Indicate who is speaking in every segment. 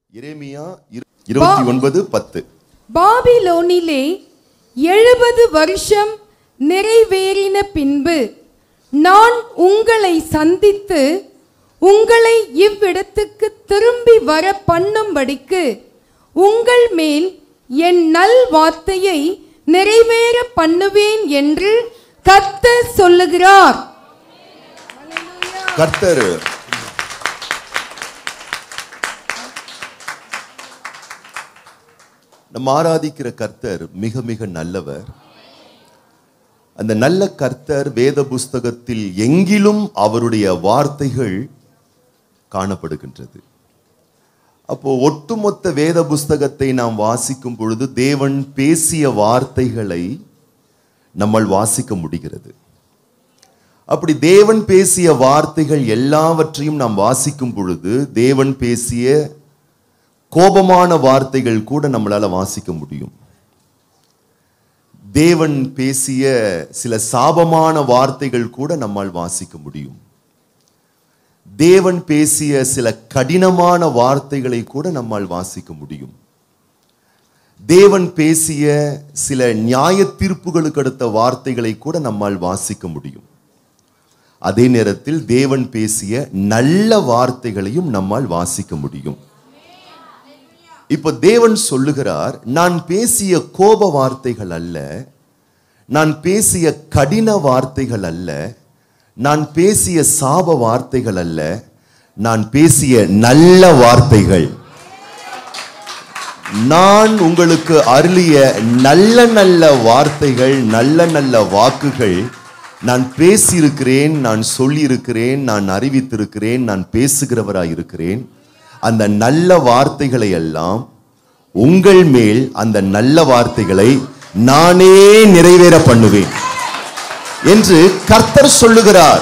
Speaker 1: எரேமியா இரு- இருபத்தி ஒன்பது பத்து
Speaker 2: பாபிலோனிலே எழுபது வருஷம் நிறைவேறின பின்பு நான் உங்களை சந்தித்து உங்களை இவ்விடத்துக்கு திரும்பி வர பண்ணும்படிக்கு உங்கள் மேல் என் நல் வார்த்தையை நிறைவேற பண்ணுவேன் என்று கர்த்தர் சொல்லுகிறார்
Speaker 1: கர்த்தர் நம்ம ஆராதிக்கிற கர்த்தர் மிக மிக நல்லவர் அந்த நல்ல கர்த்தர் வேத புஸ்தகத்தில் எங்கிலும் அவருடைய வார்த்தைகள் காணப்படுகின்றது அப்போ ஒட்டுமொத்த வேத புஸ்தகத்தை நாம் வாசிக்கும் பொழுது தேவன் பேசிய வார்த்தைகளை நம்மால் வாசிக்க முடிகிறது அப்படி தேவன் பேசிய வார்த்தைகள் எல்லாவற்றையும் நாம் வாசிக்கும் பொழுது தேவன் பேசிய கோபமான வார்த்தைகள் கூட நம்மளால வாசிக்க முடியும் தேவன் பேசிய சில சாபமான வார்த்தைகள் கூட நம்மால் வாசிக்க முடியும் தேவன் பேசிய சில கடினமான வார்த்தைகளை கூட நம்மால் வாசிக்க முடியும் தேவன் பேசிய சில நியாய தீர்ப்புகளுக்கு அடுத்த வார்த்தைகளை கூட நம்மால் வாசிக்க முடியும் அதே நேரத்தில் தேவன் பேசிய நல்ல வார்த்தைகளையும் நம்மால் வாசிக்க முடியும் இப்ப தேவன் சொல்லுகிறார் நான் பேசிய கோப வார்த்தைகள் அல்ல நான் பேசிய கடின வார்த்தைகள் அல்ல நான் பேசிய சாப வார்த்தைகள் அல்ல நான் பேசிய நல்ல வார்த்தைகள் நான் உங்களுக்கு அருளிய நல்ல நல்ல வார்த்தைகள் நல்ல நல்ல வாக்குகள் நான் பேசியிருக்கிறேன் நான் சொல்லியிருக்கிறேன் நான் அறிவித்திருக்கிறேன் நான் பேசுகிறவராய் இருக்கிறேன் அந்த நல்ல வார்த்தைகளை எல்லாம் உங்கள் மேல் அந்த நல்ல வார்த்தைகளை நானே நிறைவேற பண்ணுவேன் என்று கர்த்தர் சொல்லுகிறார்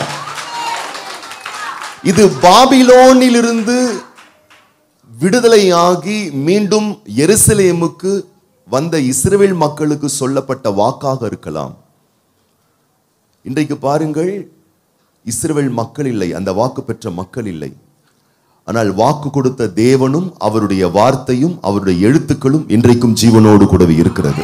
Speaker 1: இது பாபிலோனிலிருந்து விடுதலையாகி மீண்டும் எருசலேமுக்கு வந்த இஸ்ரவேல் மக்களுக்கு சொல்லப்பட்ட வாக்காக இருக்கலாம் இன்றைக்கு பாருங்கள் இஸ்ரவேல் மக்கள் இல்லை அந்த வாக்கு பெற்ற மக்கள் இல்லை ஆனால் வாக்கு கொடுத்த தேவனும் அவருடைய வார்த்தையும் அவருடைய எழுத்துக்களும் இன்றைக்கும் ஜீவனோடு கூடவே இருக்கிறது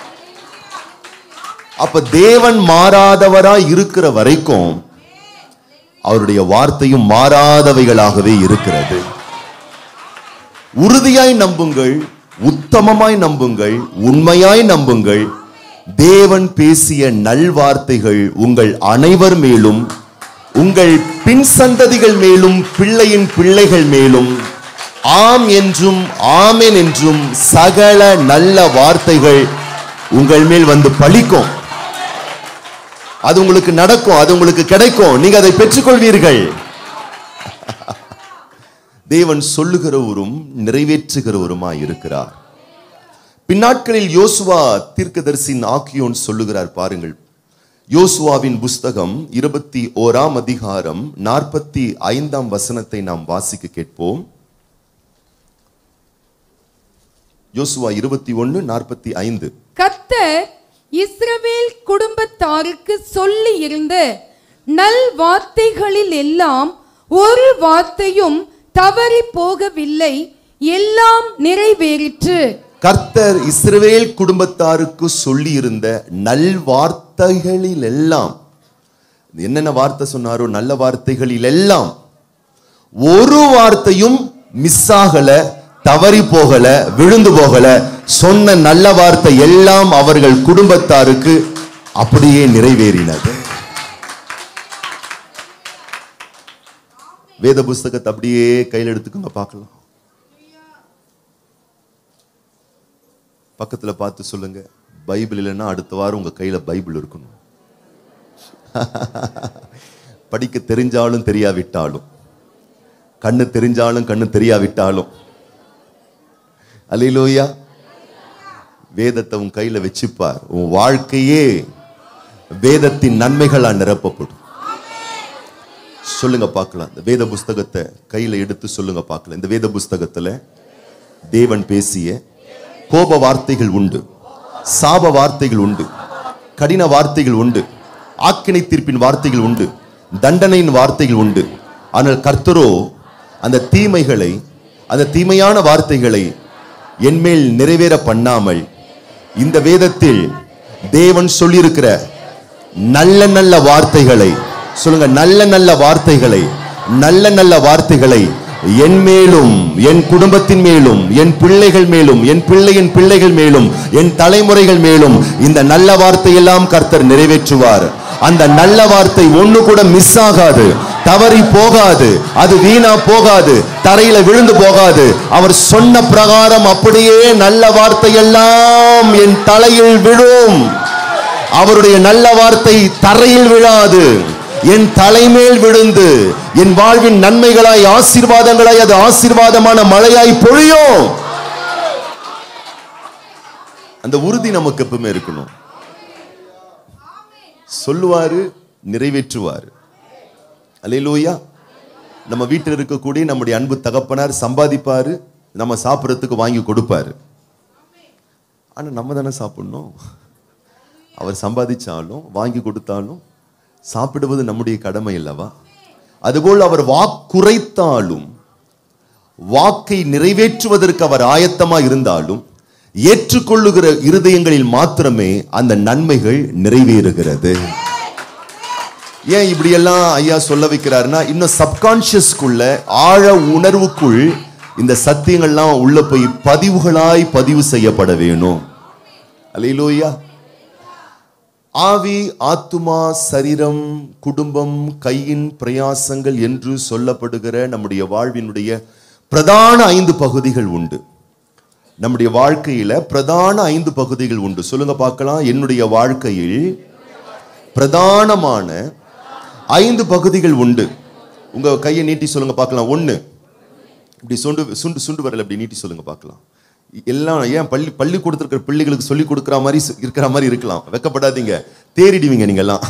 Speaker 1: அப்ப தேவன் மாறாதவராய் இருக்கிற வரைக்கும் அவருடைய வார்த்தையும் மாறாதவைகளாகவே இருக்கிறது உறுதியாய் நம்புங்கள் உத்தமமாய் நம்புங்கள் உண்மையாய் நம்புங்கள் தேவன் பேசிய நல்வார்த்தைகள் உங்கள் அனைவர் மேலும் உங்கள் பின் சந்ததிகள் மேலும் பிள்ளையின் பிள்ளைகள் மேலும் ஆம் என்றும் ஆமென் என்றும் சகல நல்ல வார்த்தைகள் உங்கள் மேல் வந்து பலிக்கும் அது உங்களுக்கு நடக்கும் அது உங்களுக்கு கிடைக்கும் நீங்க அதை பெற்றுக்கொள்வீர்கள் தேவன் சொல்லுகிறவரும் நிறைவேற்றுகிறவருமாய் இருக்கிறார் பின்னாட்களில் யோசுவா தீர்க்கதரிசின் ஆக்கியோன் சொல்லுகிறார் பாருங்கள் யோசுவாவின் புஸ்தகம் இருபத்தி ஓராம் அதிகாரம் நாற்பத்தி ஐந்தாம் வசனத்தை நாம் வாசிக்க கேட்போம் யோசுவா இருபத்தி ஒன்னு நாற்பத்தி ஐந்து
Speaker 2: கர்த்தர் இஸ்ரவேல் குடும்பத்தாருக்கு சொல்லி இருந்த நல் வார்த்தைகளில் எல்லாம் ஒரு வார்த்தையும் தவறி போகவில்லை எல்லாம் நிறைவேறிற்று
Speaker 1: கர்த்தர் இஸ்ரவேல் குடும்பத்தாருக்கு சொல்லி இருந்த நல் வார்த்தைகளில் எல்லாம் என்னென்ன வார்த்தை சொன்னாரோ நல்ல வார்த்தைகளில் எல்லாம் ஒரு வார்த்தையும் மிஸ் ஆகல தவறி போகல விழுந்து போகல சொன்ன நல்ல வார்த்தை எல்லாம் அவர்கள் குடும்பத்தாருக்கு அப்படியே நிறைவேறினது வேத புஸ்தகத்தை அப்படியே கையில் எடுத்துக்கோங்க பார்க்கலாம் பக்கத்துல பார்த்து சொல்லுங்க பைபிள் இல்லைன்னா அடுத்த வாரம் உங்க கையில பைபிள் இருக்கணும் படிக்க தெரிஞ்சாலும் தெரியாவிட்டாலும் கண்ணு தெரிஞ்சாலும் கண்ணு தெரியாவிட்டாலும் அல்லையிலோயா வேதத்தை உன் கையில வச்சுப்பார் உன் வாழ்க்கையே வேதத்தின் நன்மைகளால் நிரப்பப்படும் சொல்லுங்க பார்க்கலாம் இந்த வேத புஸ்தகத்தை கையில எடுத்து சொல்லுங்க பார்க்கலாம் இந்த வேத புஸ்தகத்துல தேவன் பேசிய கோப வார்த்தைகள் உண்டு சாப வார்த்தைகள் உண்டு கடின வார்த்தைகள் உண்டு ஆக்கினை தீர்ப்பின் வார்த்தைகள் உண்டு தண்டனையின் வார்த்தைகள் உண்டு ஆனால் கர்த்தரோ அந்த தீமைகளை அந்த தீமையான வார்த்தைகளை என்மேல் நிறைவேற பண்ணாமல் இந்த வேதத்தில் தேவன் சொல்லியிருக்கிற நல்ல நல்ல வார்த்தைகளை சொல்லுங்க நல்ல நல்ல வார்த்தைகளை நல்ல நல்ல வார்த்தைகளை என் மேலும் என் குடும்பத்தின் மேலும் என் பிள்ளைகள் மேலும் என் பிள்ளையின் பிள்ளைகள் மேலும் என் தலைமுறைகள் மேலும் இந்த நல்ல வார்த்தையெல்லாம் கர்த்தர் நிறைவேற்றுவார் அந்த நல்ல வார்த்தை ஒண்ணு கூட மிஸ் ஆகாது தவறி போகாது அது வீணா போகாது தரையில விழுந்து போகாது அவர் சொன்ன பிரகாரம் அப்படியே நல்ல வார்த்தையெல்லாம் என் தலையில் விழும் அவருடைய நல்ல வார்த்தை தரையில் விழாது என் தலைமேல் விழுந்து என் வாழ்வின் நன்மைகளாய் ஆசீர்வாதங்களாய் அது ஆசீர்வாதமான மழையாய் பொழியும் அந்த உறுதி நமக்கு எப்பவுமே இருக்கணும் சொல்லுவாரு நிறைவேற்றுவாரு அல்லேலூயா நம்ம வீட்டில் இருக்கக்கூடிய நம்முடைய அன்பு தகப்பனார் சம்பாதிப்பாரு நம்ம சாப்பிட்றதுக்கு வாங்கி கொடுப்பாரு ஆனா நம்ம தானே சாப்பிடணும் அவர் சம்பாதிச்சாலும் வாங்கி கொடுத்தாலும் சாப்பிடுவது நம்முடைய கடமை அல்லவா அதுபோல் அவர் வாக்குரைத்தாலும் வாக்கை நிறைவேற்றுவதற்கு அவர் ஆயத்தமா இருந்தாலும் ஏற்றுக்கொள்ளுகிற இருதயங்களில் மாத்திரமே அந்த நன்மைகள் நிறைவேறுகிறது ஏன் இப்படியெல்லாம் ஐயா சொல்ல வைக்கிறாருன்னா இன்னும் சப்கான்சியஸ்க்குள்ள ஆழ உணர்வுக்குள் இந்த சத்தியங்கள்லாம் உள்ள போய் பதிவுகளாய் பதிவு செய்யப்பட வேணும் அல்லேலூயா ஆவி ஆத்துமா சரீரம் குடும்பம் கையின் பிரயாசங்கள் என்று சொல்லப்படுகிற நம்முடைய வாழ்வினுடைய பிரதான ஐந்து பகுதிகள் உண்டு நம்முடைய வாழ்க்கையில பிரதான ஐந்து பகுதிகள் உண்டு சொல்லுங்க பார்க்கலாம் என்னுடைய வாழ்க்கையில் பிரதானமான ஐந்து பகுதிகள் உண்டு உங்க கையை நீட்டி சொல்லுங்க பார்க்கலாம் ஒண்ணு இப்படி சுண்டு சுண்டு சுண்டு வரல இப்படி நீட்டி சொல்லுங்க பார்க்கலாம் எல்லாம் ஏன் பள்ளி பள்ளி கொடுத்துருக்கிற பிள்ளைகளுக்கு சொல்லி கொடுக்குற மாதிரி சு- இருக்கிற மாதிரி இருக்கலாம் வெக்கப்படாதீங்க தேறிடுவீங்க நீங்கெல்லாம்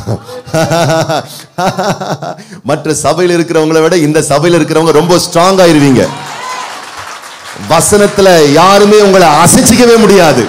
Speaker 1: மற்ற சபையில் இருக்கிறவங்களை விட இந்த சபையில் இருக்கிறவங்க ரொம்ப ஸ்ட்ராங் ஆயிருவீங்க வசனத்துல யாருமே உங்களை அசைச்சிக்கவே முடியாது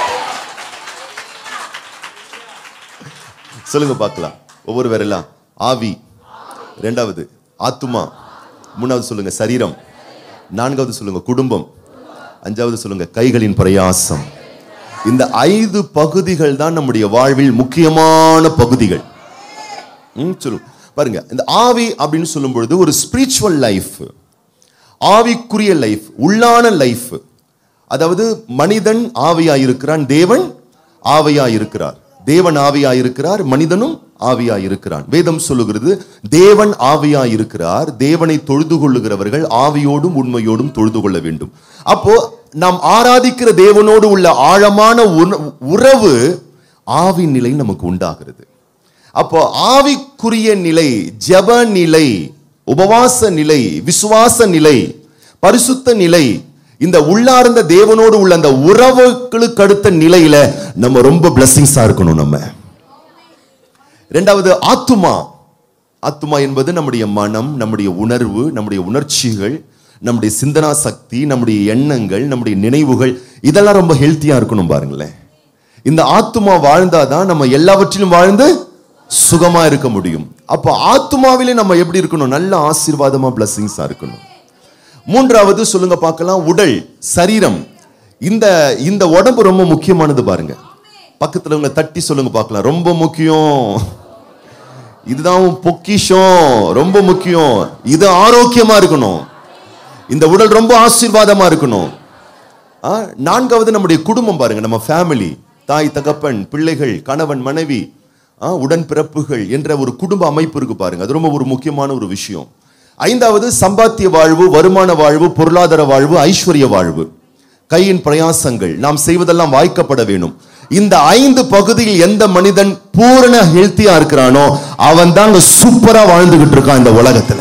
Speaker 1: சொல்லுங்க பார்க்கலாம் ஒவ்வொரு பேரெல்லாம் ஆவி ரெண்டாவது ஆத்துமா மூணாவது சொல்லுங்க சரீரம் நான்காவது சொல்லுங்க குடும்பம் அஞ்சாவது சொல்லுங்க கைகளின் பிரயாசம் இந்த ஐந்து பகுதிகள் தான் நம்முடைய வாழ்வில் முக்கியமான பகுதிகள் ம், சொல்லு பாருங்க இந்த ஆவி அப்படின்னு சொல்லும் பொழுது ஒரு ஸ்பிரிச்சுவல் லைஃப் ஆவிக்குரிய லைஃப் உள்ளான லைஃப் அதாவது மனிதன் ஆவியாய் இருக்கிறான் தேவன் ஆவியாய் இருக்கிறார் தேவன் ஆவியாய் இருக்கிறார் மனிதனும் ஆவியாய் இருக்கிறான் வேதம் சொல்லுகிறது தேவன் ஆவியாய் இருக்கிறார் தேவனை தொழுது கொள்ளுகிறவர்கள் ஆவியோடும் உண்மையோடும் தொழுது கொள்ள வேண்டும் அப்போ நாம் ஆராதிக்கிற தேவனோடு உள்ள ஆழமான உண- உறவு ஆவி நிலை நமக்கு உண்டாகிறது அப்போ ஆவிக்குரிய நிலை ஜெப நிலை உபவாச நிலை விசுவாச நிலை பரிசுத்த நிலை இந்த உள்ளார்ந்த தேவனோடு உள்ள அந்த உறவுகளுக்கு அடுத்த நிலையில நம்ம ரொம்ப பிளஸ்ஸிங்ஸா இருக்கணும் நம்ம ரெண்டாவது ஆத்துமா ஆத்துமா என்பது நம்முடைய மனம் நம்முடைய உணர்வு நம்முடைய உணர்ச்சிகள் நம்முடைய சிந்தனா சக்தி நம்முடைய எண்ணங்கள் நம்முடைய நினைவுகள் இதெல்லாம் ரொம்ப ஹெல்த்தியா இருக்கணும் பாருங்களேன் இந்த ஆத்துமா வாழ்ந்தாதான் நம்ம எல்லாவற்றிலும் வாழ்ந்து சுகமா இருக்க முடியும் அப்போ ஆத்துமாவிலே நம்ம எப்படி இருக்கணும் நல்ல ஆசீர்வாதமா பிளஸ்ஸிங்ஸா இருக்கணும் மூன்றாவது சொல்லுங்க பார்க்கலாம் உடல் சரீரம் இந்த இந்த உடம்பு ரொம்ப முக்கியமானது பாருங்க பக்கத்துல உங்க தட்டி சொல்லுங்க பார்க்கலாம் ரொம்ப முக்கியம் இதுதான் உன் பொக்கிஷம் ரொம்ப முக்கியம் இது ஆரோக்கியமா இருக்கணும் இந்த உடல் ரொம்ப ஆசீர்வாதமா இருக்கணும் ஆ, நான்காவது நம்முடைய குடும்பம் பாருங்க நம்ம ஃபேமிலி தாய் தகப்பன் பிள்ளைகள் கணவன் மனைவி ஆ, உடன்பிறப்புகள் என்ற ஒரு குடும்ப அமைப்பு இருக்கு பாருங்க அது ரொம்ப ஒரு முக்கியமான ஒரு விஷயம் ஐந்தாவது சம்பாத்திய வாழ்வு வருமான வாழ்வு பொருளாதார வாழ்வு ஐஸ்வர்ய வாழ்வு கையின் பிரயாசங்கள் நாம் செய்வதெல்லாம் வாய்க்கப்பட வேணும் இந்த ஐந்து பகுதியில் எந்த மனிதன் பூரண ஹெல்த்தியா இருக்கிறானோ அவன் தாங்க சூப்பரா வாழ்ந்துகிட்டு இருக்கான் இந்த உலகத்துல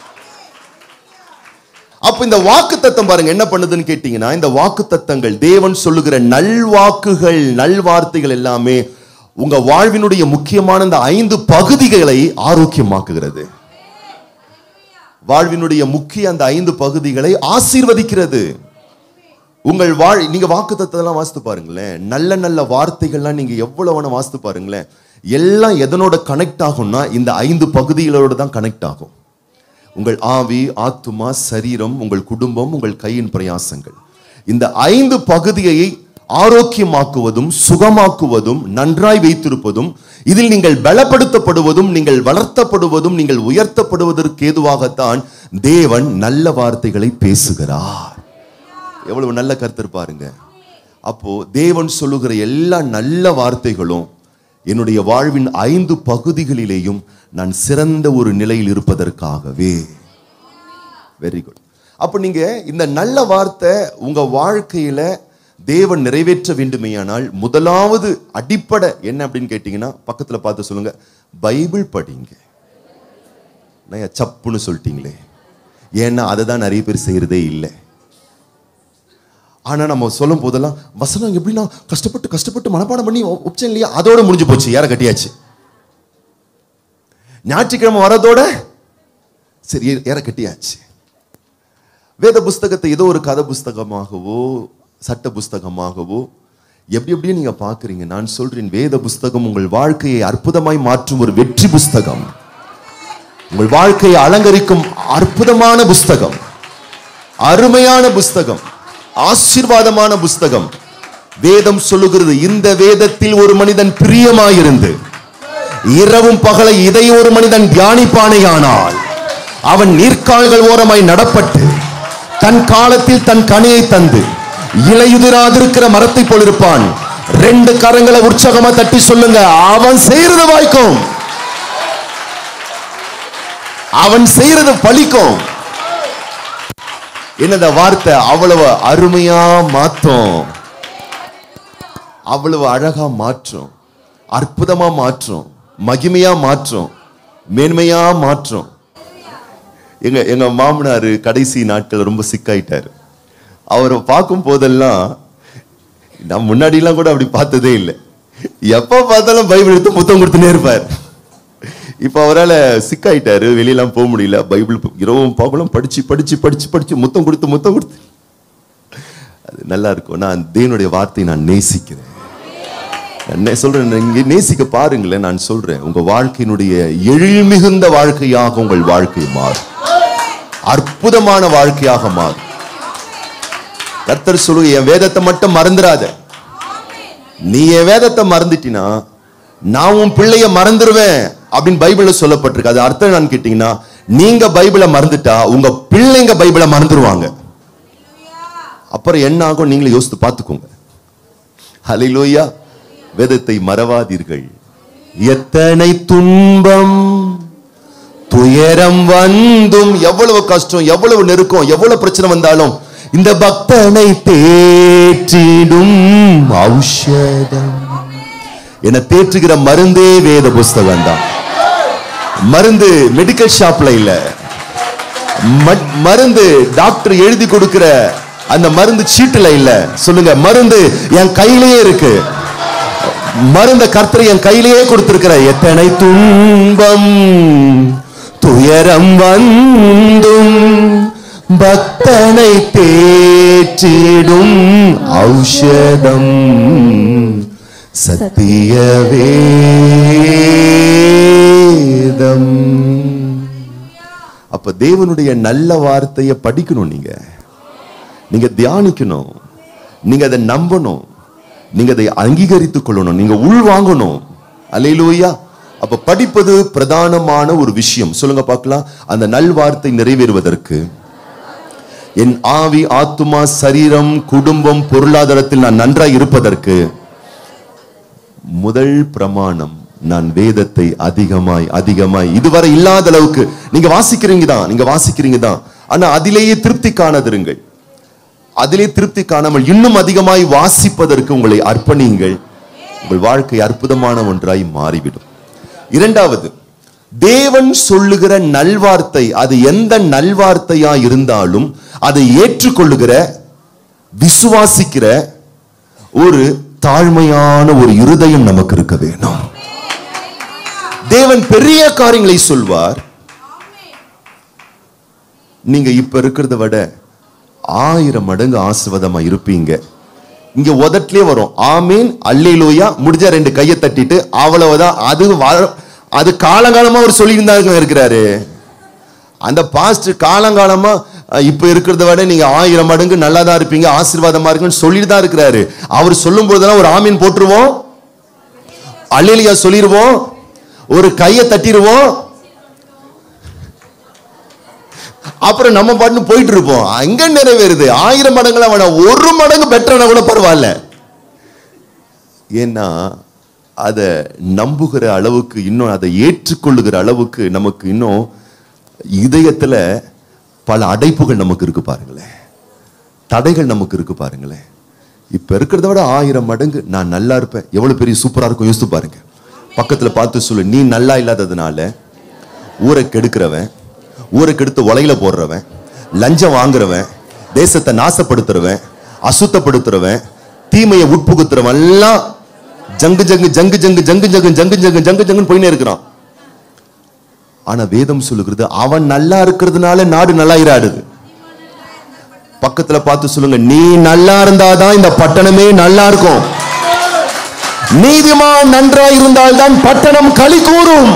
Speaker 1: அப்ப இந்த வாக்கு தத்தம் பாருங்க என்ன பண்ணுதுன்னு கேட்டீங்கன்னா இந்த வாக்கு தத்தங்கள் தேவன் சொல்லுகிற நல்வாக்குகள் நல்வார்த்தைகள் எல்லாமே உங்க வாழ்வினுடைய முக்கியமான இந்த ஐந்து பகுதிகளை ஆரோக்கியமாக்குகிறது வாழ்வினுடைய முக்கிய அந்த ஐந்து பகுதிகளை ஆசீர்வதிக்கிறது உங்கள் வாழ் நீங்க வாக்கு தத்தெல்லாம் வாசித்து பாருங்களேன் நல்ல நல்ல வார்த்தைகள்லாம் நீங்க எவ்வளவு வேணா வாசித்து பாருங்களேன் எல்லாம் எதனோட கனெக்ட் ஆகும்னா இந்த ஐந்து பகுதிகளோட தான் கனெக்ட் ஆகும் உங்கள் ஆவி ஆத்துமா சரீரம் உங்கள் குடும்பம் உங்கள் கையின் பிரயாசங்கள் இந்த ஐந்து பகுதியை ஆரோக்கியமாக்குவதும் சுகமாக்குவதும் நன்றாய் வைத்திருப்பதும் இதில் நீங்கள் பலப்படுத்தப்படுவதும் நீங்கள் வளர்த்தப்படுவதும் நீங்கள் உயர்த்தப்படுவதற்கு ஏதுவாகத்தான் தேவன் நல்ல வார்த்தைகளை பேசுகிறார் எவ்வளவு நல்ல கருத்தர் பாருங்க அப்போ தேவன் சொல்லுகிற எல்லா நல்ல வார்த்தைகளும் என்னுடைய வாழ்வின் ஐந்து பகுதிகளிலேயும் நான் சிறந்த ஒரு நிலையில் இருப்பதற்காகவே வெரி குட் அப்போ நீங்க இந்த நல்ல வார்த்தை உங்க வாழ்க்கையில தேவன் நிறைவேற்ற வேண்டுமேயானால் முதலாவது அடிப்படை என்ன அப்படின்னு கேட்டீங்கன்னா பக்கத்துல பார்த்து சொல்லுங்க பைபிள் படிங்க நான் சப்புன்னு சொல்லிட்டீங்களே ஏன்னா அதை தான் நிறைய பேர் செய்யறதே இல்லை ஆனா நம்ம சொல்லும் போதெல்லாம் வசனம் எப்படின்னா கஷ்டப்பட்டு கஷ்டப்பட்டு மனப்பாடம் பண்ணி உச்சம் இல்லையா அதோட முடிஞ்சு போச்சு யார கட்டியாச்சு ஞாயிற்றுக்கிழமை வரதோட சரி ஏற கட்டியாச்சு வேத புஸ்தகத்தை ஏதோ ஒரு கதை புஸ்தகமாகவோ சட்ட புஸ்தகமாகவோ எப்படி எப்படியும் நீங்க பாக்குறீங்க நான் சொல்றேன் வேத புஸ்தகம் உங்கள் வாழ்க்கையை அற்புதமாய் மாற்றும் ஒரு வெற்றி புஸ்தகம் உங்கள் வாழ்க்கையை அலங்கரிக்கும் அற்புதமான புஸ்தகம் அருமையான புஸ்தகம் ஆசீர்வாதமான புஸ்தகம் வேதம் சொல்லுகிறது இந்த வேதத்தில் ஒரு மனிதன் பிரியமாயிருந்து இரவும் பகலை இதை ஒரு மனிதன் தியானிப்பானேயானால் அவன் நீர்க்கால்கள் ஓரமாய் நடப்பட்டு தன் காலத்தில் தன் கனியை தந்து இலையுதிராதிருக்கிற மரத்தை போல் இருப்பான் ரெண்டு கரங்களை உற்சாகமா தட்டி சொல்லுங்க அவன் செய்யறது வாய்க்கும் அவன் செய்யறது பலிக்கும் என்னத வார்த்தை அவ்வளவு அருமையா மாத்தும் அவ்வளவு அழகா மாற்றும் அற்புதமா மாற்றும் மகிமையா மாற்றும் மேன்மையா மாற்றும் எங்க எங்க மாமனார் கடைசி நாட்கள் ரொம்ப சிக்காயிட்டாரு அவரை பார்க்கும் போதெல்லாம் நான் முன்னாடிலாம் கூட அப்படி பார்த்ததே இல்லை எப்ப பார்த்தாலும் பைபிள் எடுத்து புத்தகம் கொடுத்துனே இருப்பார் இப்ப அவரால் சிக்காயிட்டாரு வெளியெல்லாம் போக முடியல பைபிள் இரவும் பகலும் படிச்சு படிச்சு படிச்சு படிச்சு முத்தம் கொடுத்து முத்தம் கொடுத்து அது நல்லா இருக்கும் நான் தேவனுடைய வார்த்தையை நான் நேசிக்கிறேன் நான் நே- சொல்றேன் இங்க நேசிக்க பாருங்களேன் நான் சொல்றேன் உங்க வாழ்க்கையினுடைய எழில் மிகுந்த வாழ்க்கையாக உங்கள் வாழ்க்கை மாறும் அற்புதமான வாழ்க்கையாக மாறும் கர்த்தர் சொல்லுங்க என் வேதத்தை மட்டும் மறந்துடாத நீ என் வேதத்தை மறந்துட்டினா நான் உன் பிள்ளைய மறந்துடுவேன் அப்படின்னு பைபிள்ல சொல்லப்பட்டிருக்கு அது அர்த்தம் என்னன்னு கேட்டீங்கன்னா நீங்க பைபிளை மறந்துட்டா உங்க பிள்ளைங்க பைபிளை மறந்துடுவாங்க அப்புறம் என்ன ஆகும் நீங்களே யோசித்து பார்த்துக்கோங்க ஹalleluya வேதத்தை மறவாதீர்கள் எத்தனை துன்பம் துயரம் வந்தும் எவ்வளவு கஷ்டம் எவ்வளவு நெருக்கம் எவ்வளவு பிரச்சனை வந்தாலும் இந்த பக்தனை தேற்றிடும் ஔஷதம் என தேற்றுகிற மருந்தே வேத புஸ்தகம் தான் மருந்து மெடிக்கல் ஷாப்ல இல்ல ம- மருந்து டாக்டர் எழுதி கொடுக்கிற அந்த மருந்து சீட்டுல இல்ல சொல்லுங்க மருந்து என் கையிலேயே இருக்கு மருந்த கர்த்தர் என் கையிலேயே கொடுத்திருக்கிற எத்தனை துன்பம் துயரம் வந்தும் பக்தனை தேற்றிடும் ஔஷதம் சத்திய வேதம் அப்ப தேவனுடைய நல்ல வார்த்தையை படிக்கணும் நீங்க நீங்க தியானிக்கணும் நீங்க அதை நம்பணும் நீங்க அதை அங்கீகரித்துக் கொள்ளணும் நீங்க உள்வாங்கணும் அல்லேலூயா அப்ப படிப்பது பிரதானமான ஒரு விஷயம் சொல்லுங்க பார்க்கலாம் அந்த நல்வார்த்தை நிறைவேறுவதற்கு என் ஆவி ஆத்துமா சரீரம் குடும்பம் பொருளாதாரத்தில் நான் நன்றாய் இருப்பதற்கு முதல் பிரமாணம் நான் வேதத்தை அதிகமாய் அதிகமாய் இதுவரை இல்லாத அளவுக்கு நீங்க வாசிக்கிறீங்க தான் நீங்க வாசிக்கிறீங்க தான் ஆனா அதிலேயே திருப்தி காணாதிருங்கள் அதிலே திருப்தி காணாமல் இன்னும் அதிகமாய் வாசிப்பதற்கு உங்களை அர்ப்பணியுங்கள் உங்கள் வாழ்க்கை அற்புதமான ஒன்றாய் மாறிவிடும் இரண்டாவது தேவன் சொல்லுகிற நல்வார்த்தை அது எந்த நல்வார்த்தையா இருந்தாலும் அதை ஏற்றுக்கொள்ளுகிற விசுவாசிக்கிற ஒரு தாழ்மையான ஒரு இருதயம் நமக்கு இருக்க வேணும் தேவன் பெரிய காரியங்களை சொல்வார் நீங்க இப்ப இருக்கிறத விட ஆயிரம் மடங்கு ஆசிர்வாதமா இருப்பீங்க இங்க உதட்டிலே வரும் ஆமீன் அல்லேலூயா முடிஞ்ச ரெண்டு கையை தட்டிட்டு அவ்வளவுதான் அது வ- அது காலங்காலமா அவர் சொல்லியிருந்தாங்க இருக்கிறாரு அந்த பாஸ்ட் காலங்காலமா அஹ், இப்ப இருக்கிறத விட நீங்க ஆயிரம் மடங்கு நல்லா தான் இருப்பீங்க ஆசீர்வாதமா இருக்குன்னு சொல்லிட்டு தான் இருக்கிறாரு அவர் சொல்லும் போதெல்லாம் ஒரு ஆமீன் போட்டுருவோம் அல்லேலியா சொல்லிடுவோம் ஒரு கையை தட்டிடுவோம் அப்புறம் நம்ம பாட்டுன்னு போயிட்டு இருப்போம் அங்க நிறைவேறுது ஆயிரம் மடங்குல வேணாம் ஒரு மடங்கு பெட்டர்னா கூட பரவாயில்ல ஏன்னா அதை நம்புகிற அளவுக்கு இன்னும் அதை ஏற்றுக்கொள்ளுகிற அளவுக்கு நமக்கு இன்னும் இதயத்துல பல அடைப்புகள் நமக்கு இருக்கு பாருங்களேன் தடைகள் நமக்கு இருக்கு பாருங்களேன் இப்ப இருக்கிறத விட ஆயிரம் மடங்கு நான் நல்லா இருப்பேன் எவ்வளவு பெரிய சூப்பரா இருக்கும் யோசித்து பாருங்க பக்கத்துல பார்த்து சொல்லு நீ நல்லா இல்லாததுனால ஊரை கெடுக்கிறவன் ஊரை கெடுத்து உலையில போடுறவன் லஞ்சம் வாங்குறவன் தேசத்தை நாசப்படுத்துறவன் அசுத்தப்படுத்துறவன் தீமையை உட்புகுத்துறவன் எல்லாம் ஜங்கு ஜங்கு ஜங்கு ஜங்கு ஜங்கு ஜங்கு ஜங்கு ஜங்கு ஜங்கு ஜங்குன்னு போயினே இருக்கிறான் ஆனா வேதம் சொல்லுகிறது அவன் நல்லா இருக்கிறதுனால நாடு நல்லா இராடுது பக்கத்துல பார்த்து சொல்லுங்க நீ நல்லா இருந்தாதான் இந்த பட்டணமே நல்லா இருக்கும் நீதிமான் நன்றா இருந்தால்தான் பட்டணம் களி கூறும்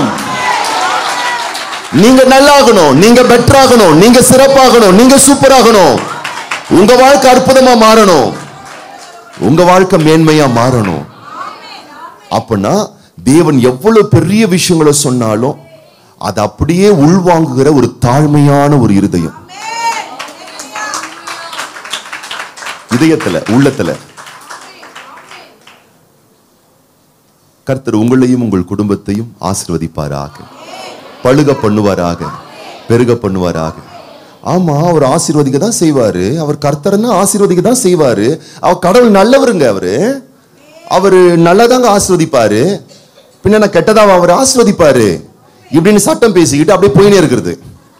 Speaker 1: நீங்க நல்லாகணும் நீங்க பெட்டராகணும் நீங்க சிறப்பாகணும் நீங்க சூப்பராகணும் உங்க வாழ்க்கை அற்புதமா மாறணும் உங்க வாழ்க்கை மேன்மையா மாறணும் அப்படின்னா தேவன் எவ்வளவு பெரிய விஷயங்களை சொன்னாலும் அதை அப்படியே உள்வாங்குகிற ஒரு தாழ்மையான ஒரு இருதயம் இதயத்துல உள்ளத்துல கர்த்தர் உங்களையும் உங்கள் குடும்பத்தையும் ஆசீர்வதிப்பாராக பழுக பண்ணுவாராக பெருக பண்ணுவாராக ஆமா அவர் ஆசீர்வதிக்க தான் செய்வாரு அவர் கர்த்தர்னா ஆசீர்வதிக்க தான் செய்வாரு அவர் கடவுள் நல்லவருங்க அவரு அவரு நல்லதாங்க ஆசீர்வதிப்பாரு பின்ன நான் கெட்டதா அவர் ஆசீர்வதிப்பாரு இப்படின்னு சட்டம் பேசிக்கிட்டு அப்படியே போயினே இருக்கிறது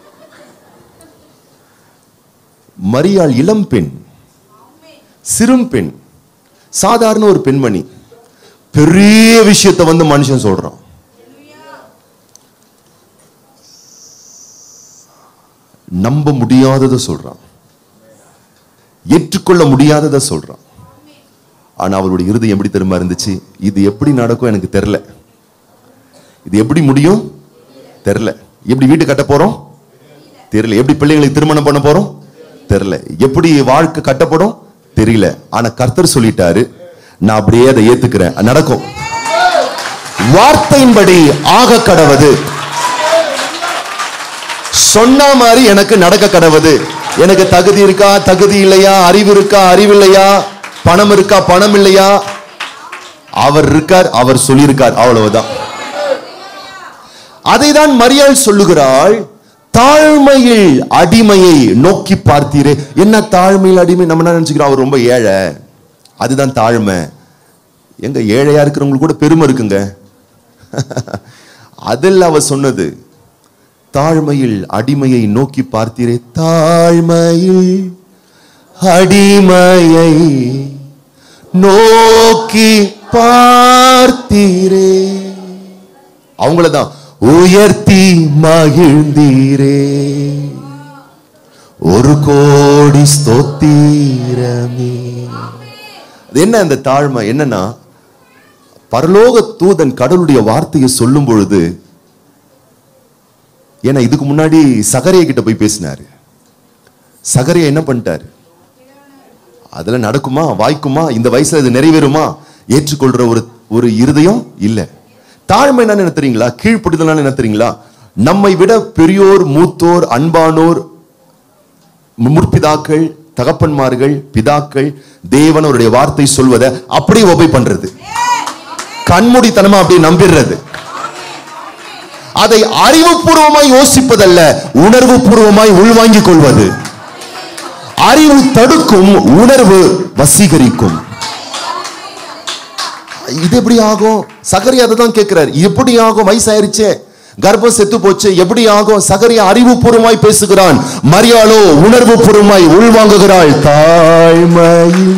Speaker 1: மரியாள் இளம் பெண் சிறும் பெண் சாதாரண ஒரு பெண்மணி பெரிய விஷயத்தை வந்து மனுஷன் சொல்றான் நம்ப முடியாததை சொல்றான் ஏற்றுக்கொள்ள முடியாததை சொல்றான் ஆனா அவருடைய இருதயம் எப்படி தெரியுமா இருந்துச்சு இது எப்படி நடக்கும் எனக்கு தெரியல இது எப்படி முடியும் தெரியல எப்படி வீட்டு கட்ட போறோம் தெரியல எப்படி பிள்ளைங்களுக்கு திருமணம் பண்ண போறோம் தெரியல எப்படி வாழ்க்கை கட்டப்படும் தெரியல ஆனா கர்த்தர் சொல்லிட்டாரு நான் அப்படியே அதை ஏத்துக்கிறேன் அது நடக்கும் வார்த்தையின்படி ஆக கடவது சொன்ன மாதிரி எனக்கு நடக்க கடவுது எனக்கு தகுதி இருக்கா தகுதி இல்லையா அறிவு இருக்கா அறிவு இல்லையா பணம் இருக்கா பணம் இல்லையா அவர் இருக்கார் அவர் சொல்லியிருக்கார் அவ்வளவுதான் அதைதான் மரியாள் சொல்லுகிறாள் தாழ்மையில் அடிமையை நோக்கி பார்த்தீரே என்ன தாழ்மையில் அடிமை நம்ம என்ன நினைச்சுக்கிறோம் அவர் ரொம்ப ஏழை அதுதான் தாழ்மை எங்க ஏழையா இருக்கிறவங்களுக்கு கூட பெருமை இருக்குங்க அதில் அவ சொன்னது தாழ்மையில் அடிமையை நோக்கி பார்த்தீரே தாழ்மையில் அடிமையை நோக்கி பார்த்தீரே அவங்களதான் உயர்த்தி மகிழ்ந்தீரே ஒரு கோடி ஸ்தோத்திரமே அது என்ன அந்த தாழ்மை என்னன்னா பரலோக தூதன் கடவுளுடைய வார்த்தையை சொல்லும் பொழுது ஏன்னா இதுக்கு முன்னாடி சகரிய கிட்ட போய் பேசினாரு சகரியா என்ன பண்ணிட்டாரு அதெல்லாம் நடக்குமா வாய்க்குமா இந்த வயசுல இது நிறைவேறுமா ஏற்றுக்கொள்ற ஒரு ஒரு இருதயம் இல்ல தாழ்மை என்ன நினைக்கிறீங்களா கீழ்ப்படுதல் என்ன தெரியுங்களா நம்மை விட பெரியோர் மூத்தோர் அன்பானோர் முற்பிதாக்கள் தகப்பன்மார்கள் பிதாக்கள் தேவன் அவருடைய வார்த்தை சொல்வதை அப்படியே ஒபை பண்றது கண்மூடித்தனமா அப்படியே நம்பிடுறது அதை அறிவுபூர்வமாய் யோசிப்பதல்ல உணர்வு பூர்வமாய் உள்வாங்கிக் கொள்வது அறிவு தடுக்கும் உணர்வு வசீகரிக்கும் இது எப்படி ஆகும் சகரி அதை தான் கேட்கிறார் எப்படி ஆகும் வயசாயிருச்சே கர்ப்பம் செத்து போச்சு எப்படி ஆகும் சகரி அறிவுபூர்வமாய் பேசுகிறான் மரியாளோ உணர்வு பூர்வமாய் உள்வாங்குகிறாள் தாழ்மையில்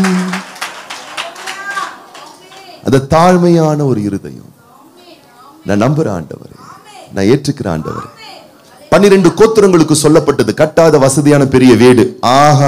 Speaker 1: அந்த தாழ்மையான ஒரு இருதயம் நான் நம்புறேன் ஆண்டவரே நான் ஏற்றுக்கிறேன் ஆண்டவரே பன்னிரண்டு கோத்திரங்களுக்கு சொல்லப்பட்டது கட்டாத வசதியான பெரிய வீடு ஆஹா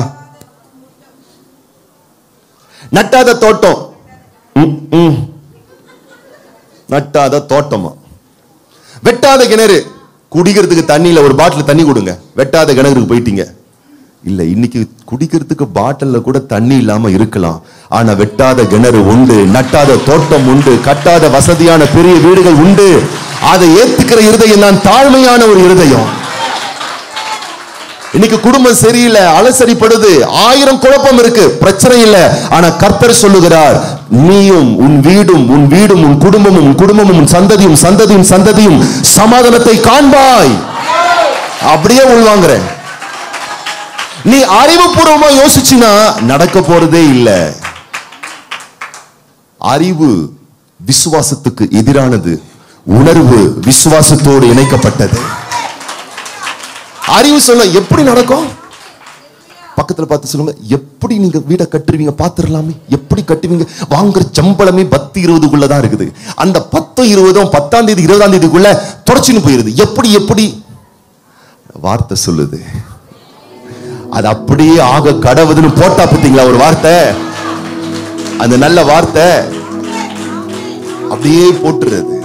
Speaker 1: நட்டாத தோட்டம் ம், ம். நட்டாத தோட்டமா வெட்டாத கிணறு குடிக்கிறதுக்கு தண்ணியில ஒரு பாட்டில் தண்ணி கொடுங்க வெட்டாத கிணறுக்கு போயிட்டீங்க இல்ல இன்னைக்கு குடிக்கிறதுக்கு பாட்டில்ல கூட தண்ணி இல்லாம இருக்கலாம் ஆனா வெட்டாத கிணறு உண்டு நட்டாத தோட்டம் உண்டு கட்டாத வசதியான பெரிய வீடுகள் உண்டு அதை ஏத்துக்கிற இருதயம் தான் தாழ்மையான ஒரு இருதயம் இன்னைக்கு குடும்பம் சரியில்லை அலசரிப்படுது ஆயிரம் குழப்பம் இருக்கு பிரச்சனை இல்லை ஆனா கர்த்தர் சொல்லுகிறார் நீயும் உன் வீடும் உன் வீடும் உன் குடும்பமும் உன் குடும்பமும் உன் சந்ததியும் சந்ததியும் சந்ததியும் சமாதானத்தை காண்பாய் அப்படியே உள்வாங்குறேன் நீ அறிவுபூர்வமா யோசிச்சினா நடக்க போறதே இல்ல அறிவு விசுவாசத்துக்கு எதிரானது உணர்வு விசுவாசத்தோடு இணைக்கப்பட்டது அறிவு சொல்ல எப்படி நடக்கும் பக்கத்துல பார்த்து சொல்லுங்க எப்படி நீங்க வீடை கட்டுருவீங்க பாத்துடலாமே எப்படி கட்டுவீங்க வாங்குற சம்பளமே பத்து இருபதுக்குள்ளதான் இருக்குது அந்த பத்து இருபதும் பத்தாம் தேதி இருபதாம் தேதிக்குள்ள தொடச்சின்னு போயிருது எப்படி எப்படி வார்த்தை சொல்லுது அது அப்படியே ஆக கடவுதுன்னு போட்டா பார்த்தீங்களா ஒரு வார்த்தை அந்த நல்ல வார்த்தை அப்படியே போட்டுறது